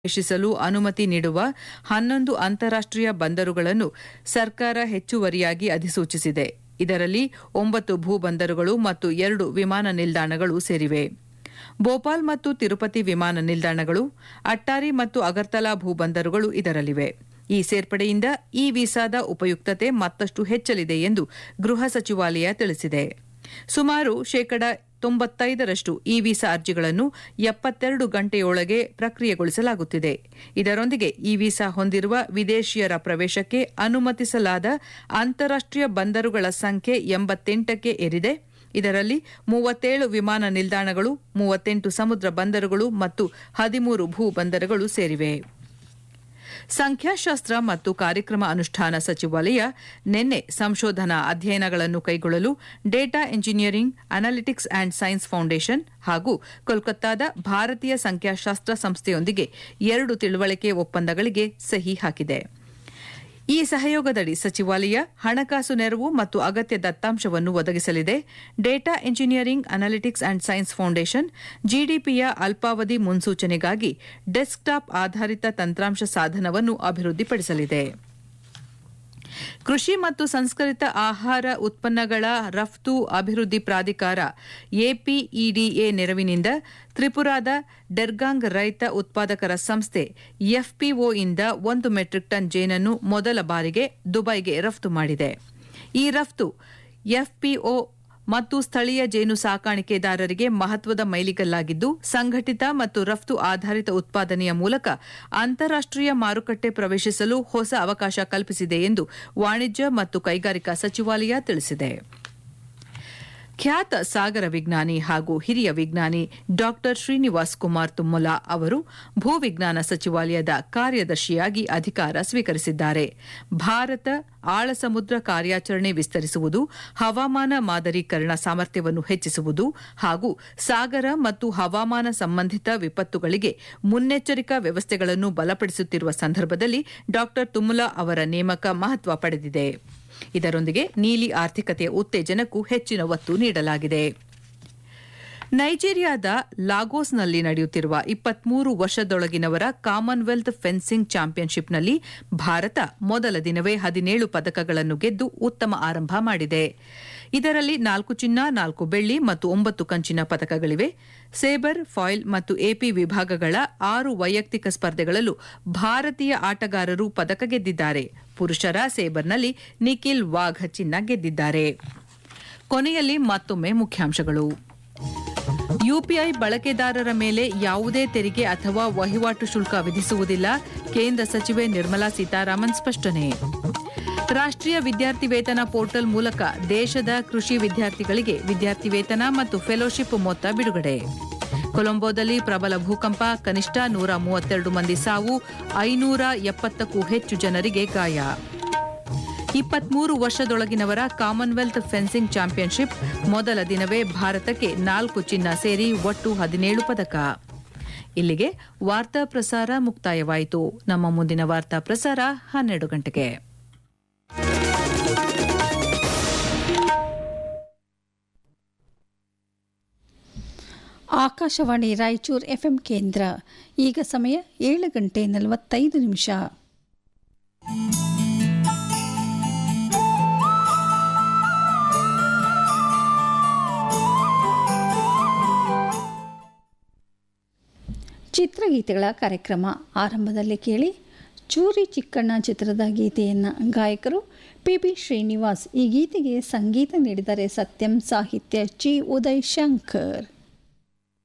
ಪ್ರವೇಶಿಸಲು ಅನುಮತಿ ನೀಡುವ ಹನ್ನೊಂದು ಅಂತಾರಾಷ್ಟೀಯ ಬಂದರುಗಳನ್ನು ಸರ್ಕಾರ ಹೆಚ್ಚುವರಿಯಾಗಿ ಅಧಿಸೂಚಿಸಿದೆ ಇದರಲ್ಲಿ ಒಂಬತ್ತು ಭೂ ಬಂದರುಗಳು ಮತ್ತು ಎರಡು ವಿಮಾನ ನಿಲ್ದಾಣಗಳು ಸೇರಿವೆ ಭೋಪಾಲ್ ಮತ್ತು ತಿರುಪತಿ ವಿಮಾನ ನಿಲ್ದಾಣಗಳು ಅಟ್ಟಾರಿ ಮತ್ತು ಅಗರ್ತಲಾ ಭೂ ಬಂದರುಗಳು ಇದರಲ್ಲಿವೆ ಈ ಸೇರ್ಪಡೆಯಿಂದ ಈ ವೀಸಾದ ಉಪಯುಕ್ತತೆ ಮತ್ತಷ್ಟು ಹೆಚ್ಚಲಿದೆ ಎಂದು ಗೃಹ ಸಚಿವಾಲಯ ತಿಳಿಸಿದೆ ಸುಮಾರು ಶೇಕಡ ತೊಂಬತ್ತೈದರಷ್ಟು ಇ ವೀಸಾ ಅರ್ಜಿಗಳನ್ನು ಎಪ್ಪತ್ತೆರಡು ಗಂಟೆಯೊಳಗೆ ಪ್ರಕ್ರಿಯೆಗೊಳಿಸಲಾಗುತ್ತಿದೆ ಇದರೊಂದಿಗೆ ಇ ವೀಸಾ ಹೊಂದಿರುವ ವಿದೇಶಿಯರ ಪ್ರವೇಶಕ್ಕೆ ಅನುಮತಿಸಲಾದ ಅಂತಾರಾಷ್ಟೀಯ ಬಂದರುಗಳ ಸಂಖ್ಯೆ ಎಂಬತ್ತೆಂಟಕ್ಕೆ ಏರಿದೆ ಇದರಲ್ಲಿ ಮೂವತ್ತೇಳು ವಿಮಾನ ನಿಲ್ದಾಣಗಳು ಮೂವತ್ತೆಂಟು ಸಮುದ್ರ ಬಂದರುಗಳು ಮತ್ತು ಹದಿಮೂರು ಭೂ ಬಂದರುಗಳು ಸೇರಿವೆ ಸಂಖ್ಯಾಶಾಸ್ತ್ರ ಮತ್ತು ಕಾರ್ಯಕ್ರಮ ಅನುಷ್ಠಾನ ಸಚಿವಾಲಯ ನಿನ್ನೆ ಸಂಶೋಧನಾ ಅಧ್ಯಯನಗಳನ್ನು ಕೈಗೊಳ್ಳಲು data engineering analytics and science foundation ಹಾಗೂ ಕೋಲ್ಕತ್ತಾದ ಭಾರತೀಯ ಸಂಖ್ಯಾಶಾಸ್ತ್ರ ಸಂಸ್ಥೆಯೊಂದಿಗೆ ಎರಡು ತಿಳುವಳಿಕೆ ಒಪ್ಪಂದಗಳಿಗೆ ಸಹಿ ಹಾಕಿದೆ ಈ ಸಹಯೋಗದಡಿ ಸಚಿವಾಲಯ ಹಣಕಾಸು ನೆರವು ಮತ್ತು ಅಗತ್ಯ ದತ್ತಾಂಶವನ್ನು ಒದಗಿಸಲಿದೆ data engineering analytics and science foundation ಜಿಡಿಪಿಯ ಅಲ್ಪಾವಧಿ ಮುನ್ಸೂಚನೆಗಾಗಿ ಡೆಸ್ಕ್ಟಾಪ್ ಆಧಾರಿತ ತಂತ್ರಾಂಶ ಸಾಧನವನ್ನು ಅಭಿವೃದ್ಧಿಪಡಿಸಲಿದೆ ಕೃಷಿ ಮತ್ತು ಸಂಸ್ಕರಿತ ಆಹಾರ ಉತ್ಪನ್ನಗಳ ರಫ್ತು ಅಭಿವೃದ್ಧಿ ಪ್ರಾಧಿಕಾರ ಎಪಿಇಡಿಎ ನೆರವಿನಿಂದ ತ್ರಿಪುರಾದ ಡೆರ್ಗಾಂಗ್ ರೈತ ಉತ್ಪಾದಕರ ಸಂಸ್ಥೆ ಎಫ್ಪಿಒಯಿಂದ ಒಂದು ಮೆಟ್ರಿಕ್ ಟನ್ ಜೇನನ್ನು ಮೊದಲ ಬಾರಿಗೆ ದುಬೈಗೆ ರಫ್ತು ಮಾಡಿದೆ ಈ ರಫ್ತು ಎಫ್ಪಿಒ ಮತ್ತು ಸ್ಥಳೀಯ ಜೇನು ಸಾಕಾಣಿಕೆದಾರರಿಗೆ ಮಹತ್ವದ ಮೈಲಿಗಲ್ಲಾಗಿದ್ದು ಸಂಘಟಿತ ಮತ್ತು ರಫ್ತು ಆಧಾರಿತ ಉತ್ಪಾದನೆಯ ಮೂಲಕ ಅಂತಾರಾಷ್ಟೀಯ ಮಾರುಕಟ್ಟೆ ಪ್ರವೇಶಿಸಲು ಹೊಸ ಅವಕಾಶ ಕಲ್ಪಿಸಿದೆ ಎಂದು ವಾಣಿಜ್ಯ ಮತ್ತು ಕೈಗಾರಿಕಾ ಸಚಿವಾಲಯ ತಿಳಿಸಿದೆ ಖ್ಯಾತ ಸಾಗರ ವಿಜ್ಞಾನಿ ಹಾಗೂ ಹಿರಿಯ ವಿಜ್ಞಾನಿ ಡಾ ಶ್ರೀನಿವಾಸ್ ಕುಮಾರ್ ತುಮ್ಮಲ ಅವರು ಭೂವಿಜ್ಞಾನ ಸಚಿವಾಲಯದ ಕಾರ್ಯದರ್ಶಿಯಾಗಿ ಅಧಿಕಾರ ಸ್ವೀಕರಿಸಿದ್ದಾರೆ ಭಾರತ ಆಳ ಸಮುದ್ರ ಕಾರ್ಯಾಚರಣೆ ವಿಸ್ತರಿಸುವುದು ಹವಾಮಾನ ಮಾದರೀಕರಣ ಸಾಮರ್ಥ್ಯವನ್ನು ಹೆಚ್ಚಿಸುವುದು ಹಾಗೂ ಸಾಗರ ಮತ್ತು ಹವಾಮಾನ ಸಂಬಂಧಿತ ವಿಪತ್ತುಗಳಿಗೆ ಮುನ್ನೆಚ್ಚರಿಕಾ ವ್ಯವಸ್ಥೆಗಳನ್ನು ಬಲಪಡಿಸುತ್ತಿರುವ ಸಂದರ್ಭದಲ್ಲಿ ಡಾ ತುಮ್ಮಲ ಅವರ ನೇಮಕ ಮಹತ್ವ ಪಡೆದಿದೆ ಇದರೊಂದಿಗೆ ನೀಲಿ ಆರ್ಥಿಕತೆಯ ಉತ್ತೇಜನಕ್ಕೂ ಹೆಚ್ಚಿನ ಒತ್ತು ನೀಡಲಾಗಿದೆ ನೈಜೀರಿಯಾದ ಲಾಗೋಸ್ನಲ್ಲಿ ನಡೆಯುತ್ತಿರುವ ಇಪ್ಪತ್ಮೂರು ವರ್ಷದೊಳಗಿನವರ ಕಾಮನ್ವೆಲ್ತ್ ಫೆನ್ಸಿಂಗ್ ಚಾಂಪಿಯನ್ಶಿಪ್ನಲ್ಲಿ ಭಾರತ ಮೊದಲ ದಿನವೇ ಹದಿನೇಳು ಪದಕಗಳನ್ನು ಗೆದ್ದು ಉತ್ತಮ ಆರಂಭ ಮಾಡಿದೆ ಇದರಲ್ಲಿ ನಾಲ್ಕು ಚಿನ್ನ ನಾಲ್ಕು ಬೆಳ್ಳಿ ಮತ್ತು ಒಂಬತ್ತು ಕಂಚಿನ ಪದಕಗಳಿವೆ ಸೇಬರ್ ಫಾಯಿಲ್ ಮತ್ತು ಎಪಿ ವಿಭಾಗಗಳ ಆರು ವೈಯಕ್ತಿಕ ಸ್ಪರ್ಧೆಗಳಲ್ಲೂ ಭಾರತೀಯ ಆಟಗಾರರು ಪದಕ ಗೆದ್ದಿದ್ದಾರೆ ಪುರುಷರ ಸೇಬರ್ನಲ್ಲಿ ನಿಖಿಲ್ ವಾಘ್ ಚಿನ್ನ ಗೆದ್ದಿದ್ದಾರೆ ಕೊನೆಯಲ್ಲಿ ಮತ್ತೊಮ್ಮೆ ಮುಖ್ಯಾಂಶಗಳು ಯುಪಿಐ ಬಳಕೆದಾರರ ಮೇಲೆ ಯಾವುದೇ ತೆರಿಗೆ ಅಥವಾ ವಹಿವಾಟು ಶುಲ್ಕ ವಿಧಿಸುವುದಿಲ್ಲ ಕೇಂದ್ರ ಸಚಿವೆ ನಿರ್ಮಲಾ ಸೀತಾರಾಮನ್ ಸ್ಪಷ್ಟನೆ ರಾಷ್ಟ್ರೀಯ ವಿದ್ಯಾರ್ಥಿ ವೇತನ ಪೋರ್ಟಲ್ ಮೂಲಕ ದೇಶದ ಕೃಷಿ ವಿದ್ಯಾರ್ಥಿಗಳಿಗೆ ವಿದ್ಯಾರ್ಥಿ ವೇತನ ಮತ್ತು ಫೆಲೋಶಿಪ್ ಮೊತ್ತ ಬಿಡುಗಡೆ ಕೊಲಂಬೋದಲ್ಲಿ ಪ್ರಬಲ ಭೂಕಂಪ ಕನಿಷ್ಠ ನೂರ ಮೂವತ್ತೆರಡು ಮಂದಿ ಸಾವು ಐನೂರ ಎಪ್ಪತ್ತಕ್ಕೂ ಹೆಚ್ಚು ಜನರಿಗೆ ಗಾಯ ಇಪ್ಪತ್ಮೂರು ವರ್ಷದೊಳಗಿನವರ ಕಾಮನ್ವೆಲ್ತ್ ಫೆನ್ಸಿಂಗ್ ಚಾಂಪಿಯನ್ಶಿಪ್ ಮೊದಲ ದಿನವೇ ಭಾರತಕ್ಕೆ ನಾಲ್ಕು ಚಿನ್ನ ಸೇರಿ ಒಟ್ಟು ಹದಿನೇಳು ಪದಕ ಇಲ್ಲಿಗೆ ವಾರ್ತಾ ಪ್ರಸಾರ ಮುಕ್ತಾಯವಾಯಿತು ನಮ್ಮ ಮುಂದಿನ ವಾರ್ತಾ ಪ್ರಸಾರ ಹನ್ನೆರಡು ಗಂಟೆಗೆ ಆಕಾಶವಾಣಿ ರಾಯಚೂರು ಎಫ್ಎಂ ಕೇಂದ್ರ ಈಗ ಸಮಯ ಏಳು ಗಂಟೆ ನಲವತ್ತೈದು ನಿಮಿಷ ಚಿತ್ರಗೀತೆಗಳ ಕಾರ್ಯಕ್ರಮ ಆರಂಭದಲ್ಲಿ ಕೇಳಿ ಚೂರಿ ಚಿಕ್ಕಣ್ಣ ಚಿತ್ರದ ಗೀತೆಯನ್ನು ಗಾಯಕರು ಪಿ ಬಿ ಶ್ರೀನಿವಾಸ್ ಈ ಗೀತೆಗೆ ಸಂಗೀತ ನೀಡಿದರೆ ಸತ್ಯಂ ಸಾಹಿತ್ಯ ಚಿ ಉದಯ್ ಶಂಕರ್